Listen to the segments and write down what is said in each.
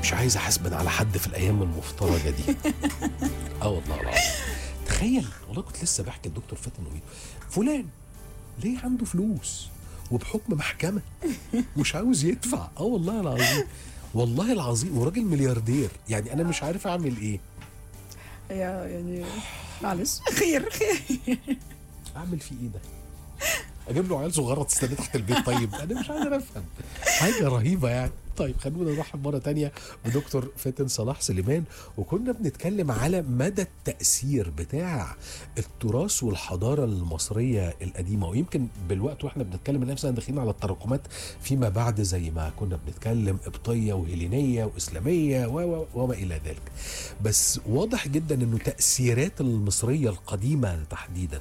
مش عايز احاسبن على حد في الايام المفترجه دي اه والله العظيم تخيل والله كنت لسه بحكي للدكتور فاتن وميدو فلان ليه عنده فلوس وبحكم محكمه مش عاوز يدفع اه والله العظيم والله العظيم وراجل ملياردير يعني انا مش عارف اعمل ايه يا يعني معلش خير خير اعمل فيه ايه ده اجيب له عيال صغيره تستنى تحت البيت طيب انا مش قادر افهم حاجه رهيبه يعني طيب خلونا نرحب مره تانية بدكتور فاتن صلاح سليمان وكنا بنتكلم على مدى التاثير بتاع التراث والحضاره المصريه القديمه ويمكن بالوقت واحنا بنتكلم ان احنا داخلين على التراكمات فيما بعد زي ما كنا بنتكلم قبطيه وهيلينيه واسلاميه و- و- وما الى ذلك بس واضح جدا انه تاثيرات المصريه القديمه تحديدا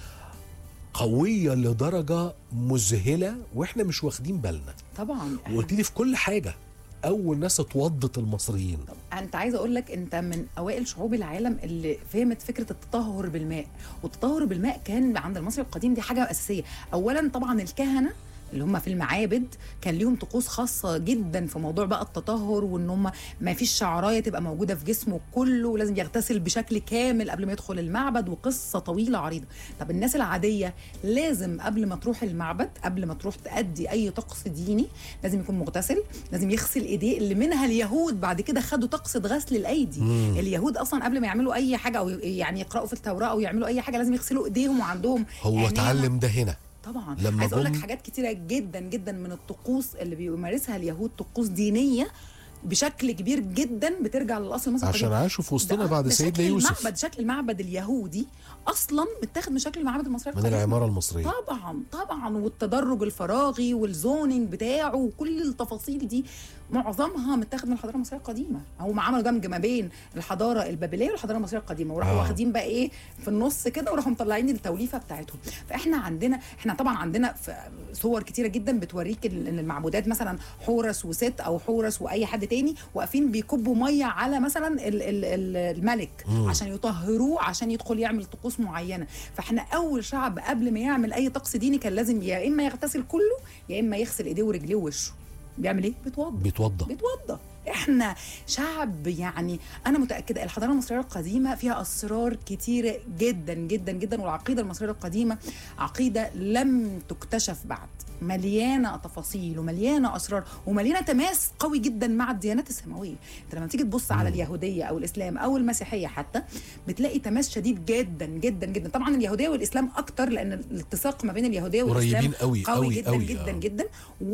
قويه لدرجه مذهله واحنا مش واخدين بالنا طبعا وقلت لي في كل حاجه اول ناس اتوضت المصريين انت عايزه اقول لك انت من اوائل شعوب العالم اللي فهمت فكره التطهر بالماء والتطهر بالماء كان عند المصري القديم دي حاجه اساسيه اولا طبعا الكهنه اللي هم في المعابد كان ليهم طقوس خاصه جدا في موضوع بقى التطهر وان هم ما فيش شعرايه تبقى موجوده في جسمه كله ولازم يغتسل بشكل كامل قبل ما يدخل المعبد وقصه طويله عريضه طب الناس العاديه لازم قبل ما تروح المعبد قبل ما تروح تأدي اي طقس ديني لازم يكون مغتسل لازم يغسل ايديه اللي منها اليهود بعد كده خدوا طقس غسل الايدي مم. اليهود اصلا قبل ما يعملوا اي حاجه او يعني يقراوا في التوراه او يعملوا اي حاجه لازم يغسلوا ايديهم وعندهم هو عناية اتعلم ده هنا طبعا لما عايز اقول لك جم- حاجات كتيره جدا جدا من الطقوس اللي بيمارسها اليهود طقوس دينيه بشكل كبير جدا بترجع للاصل المصري عشان القديم. عاشوا في وسطنا ده- بعد ده سيدنا شكل يوسف المعبد شكل المعبد اليهودي اصلا متاخد من شكل المعابد المصريه من القديمة. العماره المصريه طبعا طبعا والتدرج الفراغي والزوننج بتاعه وكل التفاصيل دي معظمها متاخد من الحضاره المصريه القديمه هم عملوا دمج ما بين الحضاره البابليه والحضاره المصريه القديمه وراحوا آه. آه. واخدين بقى ايه في النص كده وراحوا مطلعين التوليفه بتاعتهم فاحنا عندنا احنا طبعا عندنا في صور كتيره جدا بتوريك ال- ان المعبودات مثلا حورس وست او حورس واي حد تاني واقفين بيكبوا ميه على مثلا ال- ال- ال- الملك مم. عشان يطهروه عشان يدخل يعمل طقوس معينه فاحنا اول شعب قبل ما يعمل اي طقس ديني كان لازم يا اما يغتسل كله يا اما يغسل ايديه ورجليه ووشه بيعمل ايه بيتوضى بيتوضى بيتوضى احنا شعب يعني انا متاكده الحضاره المصريه القديمه فيها اسرار كتيره جدا جدا جدا والعقيده المصريه القديمه عقيده لم تكتشف بعد مليانه تفاصيل ومليانه اسرار ومليانه تماس قوي جدا مع الديانات السماويه انت لما تيجي تبص على اليهوديه او الاسلام او المسيحيه حتى بتلاقي تماس شديد جدا جدا جدا طبعا اليهوديه والاسلام اكتر لان الاتساق ما بين اليهوديه والاسلام قريبين قوي قوي قوي جدا قوي جدا آه. جدا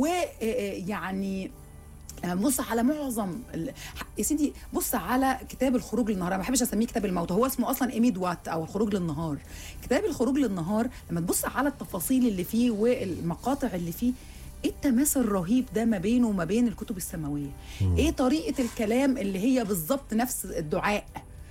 ويعني لما بص على معظم ال... يا سيدي بص على كتاب الخروج للنهار انا ما بحبش اسميه كتاب الموت هو اسمه اصلا ايميد وات او الخروج للنهار كتاب الخروج للنهار لما تبص على التفاصيل اللي فيه والمقاطع اللي فيه ايه التماس الرهيب ده ما بينه وما بين الكتب السماويه ايه طريقه الكلام اللي هي بالظبط نفس الدعاء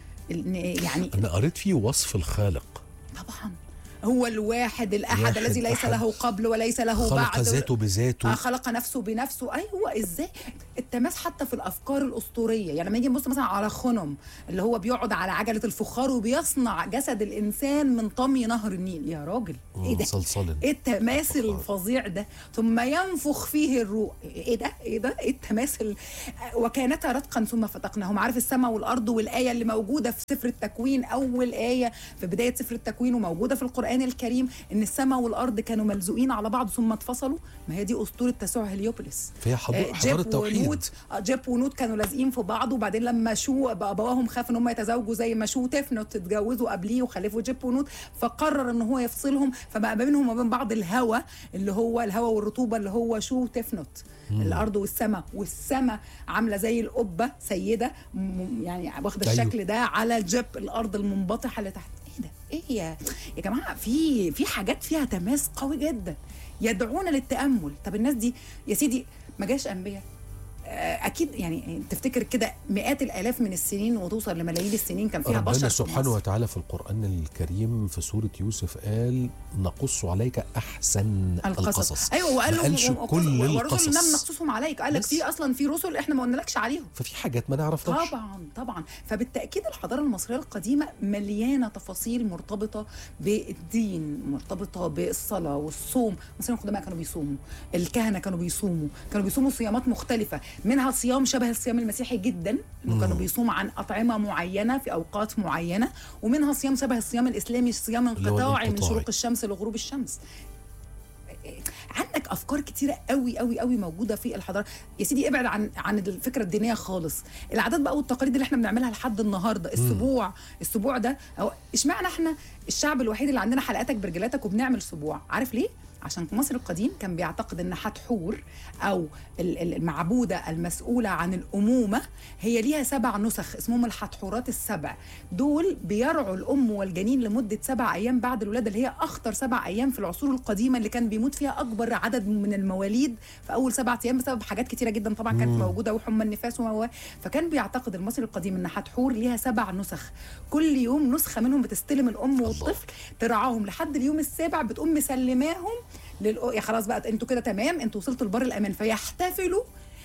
ال- يعني انا قريت فيه وصف الخالق طبعا هو الواحد الاحد واحد الذي ليس أحد. له قبل وليس له خلق بعد ذاته بذاته آه خلق نفسه بنفسه ايوه ازاي التماس حتى في الافكار الاسطوريه يعني لما يجي نبص مثلا على خنم اللي هو بيقعد على عجله الفخار وبيصنع جسد الانسان من طمي نهر النيل يا راجل ايه ده صلصال ايه التماس فخار. الفظيع ده ثم ينفخ فيه الروح ايه ده ايه ده ايه التماس ال... وكانتا رتقا ثم فتقناهم عارف السماء والارض والايه اللي موجوده في سفر التكوين اول ايه في بدايه سفر التكوين وموجوده في القران الكريم ان السماء والارض كانوا ملزوقين على بعض ثم اتفصلوا ما هي دي اسطوره تسوع هليوبوليس فهي حضارة, آه، حضارة جيب توحيد ونوت آه، جيب ونوت كانوا لازقين في بعض وبعدين لما شو ابواهم خاف ان هم يتزوجوا زي ما شو تفنت اتجوزوا قبليه وخلفوا جيب ونوت فقرر ان هو يفصلهم فبقى ما بينهم وما بين بعض الهوى اللي هو الهوى والرطوبه اللي هو شو تفنت الارض والسماء والسماء عامله زي القبه سيده م- يعني واخده أيوه. الشكل ده على جيب الارض المنبطحه اللي تحت ايه ده ايه يا يا جماعه في في حاجات فيها تماس قوي جدا يدعونا للتامل طب الناس دي يا سيدي ما جاش انبياء آه، اكيد يعني تفتكر كده مئات الالاف من السنين وتوصل لملايين السنين كان فيها بشر ربنا في سبحانه مصر. وتعالى في القرآن الكريم في سورة يوسف قال نقص عليك أحسن القصص, القصص ايوه وقال ما قالش لهم كل ورسل لم القصص نقصصهم عليك قال لك بس. في اصلا في رسل احنا ما قلنالكش عليهم ففي حاجات ما نعرفهاش طبعا طبعا فبالتاكيد الحضاره المصريه القديمه مليانه تفاصيل مرتبطه بالدين مرتبطه بالصلاه والصوم المصريين القدماء كانوا بيصوموا الكهنه كانوا بيصوموا كانوا بيصوموا صيامات مختلفه منها صيام شبه الصيام المسيحي جدا انه كانوا بيصوموا عن اطعمه معينه في اوقات معينه ومنها صيام شبه الصيام الاسلامي صيام اللي هو انقطاعي من الانقطاعي. شروق الشمس لغروب الشمس عندك افكار كتيره قوي قوي قوي موجوده في الحضاره يا سيدي ابعد عن عن الفكره الدينيه خالص العادات بقى والتقاليد اللي احنا بنعملها لحد النهارده السبوع السبوع ده هو اشمعنى احنا الشعب الوحيد اللي عندنا حلقاتك برجلاتك وبنعمل سبوع عارف ليه عشان في مصر القديم كان بيعتقد ان حتحور او ال- ال- المعبوده المسؤوله عن الامومه هي ليها سبع نسخ اسمهم الحتحورات السبع دول بيرعوا الام والجنين لمده سبع ايام بعد الولاده اللي هي اخطر سبع ايام في العصور القديمه اللي كان بيموت فيها اكبر عدد من المواليد في اول سبع ايام بسبب حاجات كتيره جدا طبعا كانت موجوده وحمى النفاس وما فكان بيعتقد المصري القديم ان حتحور ليها سبع نسخ كل يوم نسخه منهم بتستلم الام والطفل ترعاهم لحد اليوم السابع بتقوم مسلماهم للأ... يا خلاص بقى انتوا كده تمام انتوا وصلتوا البر الامان فيحتفلوا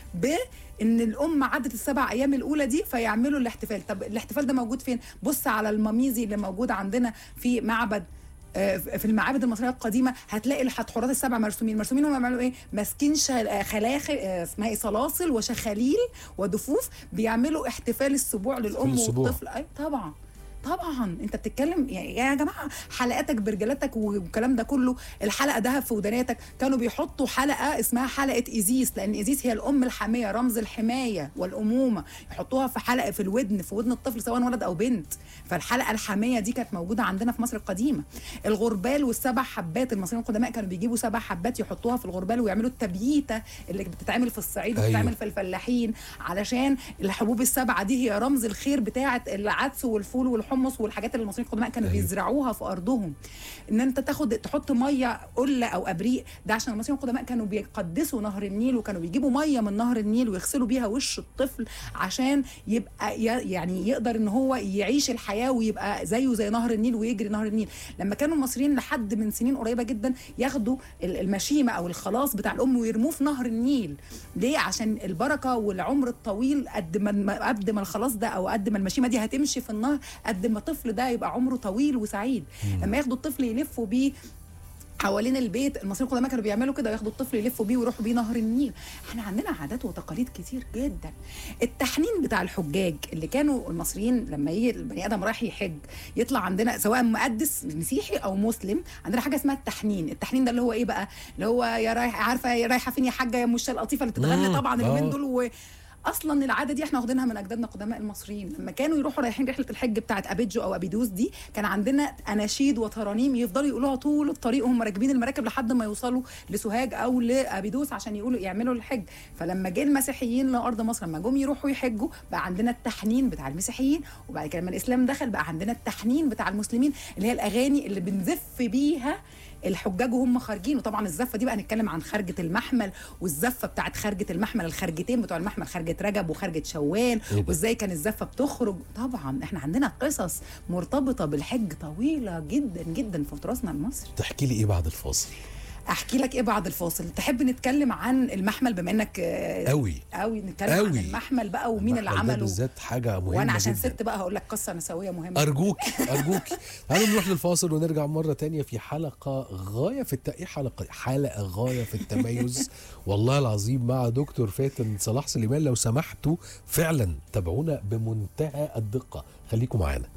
بان الام عدت السبع ايام الاولى دي فيعملوا الاحتفال طب الاحتفال ده موجود فين بص على المميزي اللي موجود عندنا في معبد آه، في المعابد المصريه القديمه هتلاقي الحتحورات السبع مرسومين مرسومين هم بيعملوا ايه ماسكين شل- آه، خلاخل آه، اسمها ايه صلاصل وشخاليل ودفوف بيعملوا احتفال السبوع للام السبوع. والطفل اي طبعا طبعا انت بتتكلم يعني يا جماعه حلقاتك برجلاتك والكلام ده كله الحلقه دهب في وداناتك كانوا بيحطوا حلقه اسمها حلقه ايزيس لان ايزيس هي الام الحاميه رمز الحمايه والامومه يحطوها في حلقه في الودن في ودن الطفل سواء ولد او بنت فالحلقه الحاميه دي كانت موجوده عندنا في مصر القديمه الغربال والسبع حبات المصريين القدماء كانوا بيجيبوا سبع حبات يحطوها في الغربال ويعملوا التبييته اللي بتتعمل في الصعيد أيوه. وبتتعمل في الفلاحين علشان الحبوب السبعه دي هي رمز الخير بتاعه العدس والفول والحمص والحاجات اللي المصريين القدماء كانوا أيوه. بيزرعوها في ارضهم ان انت تاخد تحط ميه قله او ابريق ده عشان المصريين القدماء كانوا بيقدسوا نهر النيل وكانوا بيجيبوا ميه من نهر النيل ويغسلوا بيها وش الطفل عشان يبقى ي- يعني يقدر ان هو يعيش الحياه ويبقى زيه زي نهر النيل ويجري نهر النيل لما كانوا المصريين لحد من سنين قريبه جدا ياخدوا ال- المشيمه او الخلاص بتاع الام ويرموه في نهر النيل ليه عشان البركه والعمر الطويل قد ما قد ما الخلاص ده او قد ما المشيمه دي هتمشي في النهر قد ما الطفل ده يبقى عمره طويل وسعيد لما ياخدوا الطفل يلفوا بيه حوالين البيت المصريين القدماء كانوا بيعملوا كده ياخدوا الطفل يلفوا بيه ويروحوا بيه نهر النيل احنا عندنا عادات وتقاليد كتير جدا التحنين بتاع الحجاج اللي كانوا المصريين لما يجي البني ادم رايح يحج يطلع عندنا سواء مقدس مسيحي او مسلم عندنا حاجه اسمها التحنين التحنين ده اللي هو ايه بقى اللي هو يا رايح عارفه يا رايحه فين يا حاجه يا مش اللطيفه اللي تتغنى مم، طبعا آه. اليومين دول و اصلا العاده دي احنا واخدينها من اجدادنا قدماء المصريين لما كانوا يروحوا رايحين رحله الحج بتاعت ابيجو او ابيدوس دي كان عندنا اناشيد وترانيم يفضلوا يقولوها طول الطريق وهم راكبين المراكب لحد ما يوصلوا لسوهاج او لابيدوس عشان يقولوا يعملوا الحج فلما جه المسيحيين لارض مصر لما جم يروحوا يحجوا بقى عندنا التحنين بتاع المسيحيين وبعد كده لما الاسلام دخل بقى عندنا التحنين بتاع المسلمين اللي هي الاغاني اللي بنزف بيها الحجاج وهم خارجين وطبعا الزفه دي بقى هنتكلم عن خرجه المحمل والزفه بتاعت خرجه المحمل الخرجتين بتوع المحمل خرجه رجب وخرجه شوال إيه ده؟ وازاي كان الزفه بتخرج طبعا احنا عندنا قصص مرتبطه بالحج طويله جدا جدا في تراثنا المصري تحكي لي ايه بعد الفاصل احكي لك ايه بعد الفاصل تحب نتكلم عن المحمل بما انك آه، قوي قوي نتكلم عن أوي. المحمل بقى ومين اللي المحمل ده عمله بالذات حاجه مهمه وانا عشان جدا. ست بقى هقول لك قصه نسويه مهمه ارجوك ارجوك تعالوا نروح للفاصل ونرجع مره تانية في حلقه غايه في الت... إيه حلقه حلقه غايه في التميز والله العظيم مع دكتور فاتن صلاح سليمان لو سمحتوا فعلا تابعونا بمنتهى الدقه خليكم معانا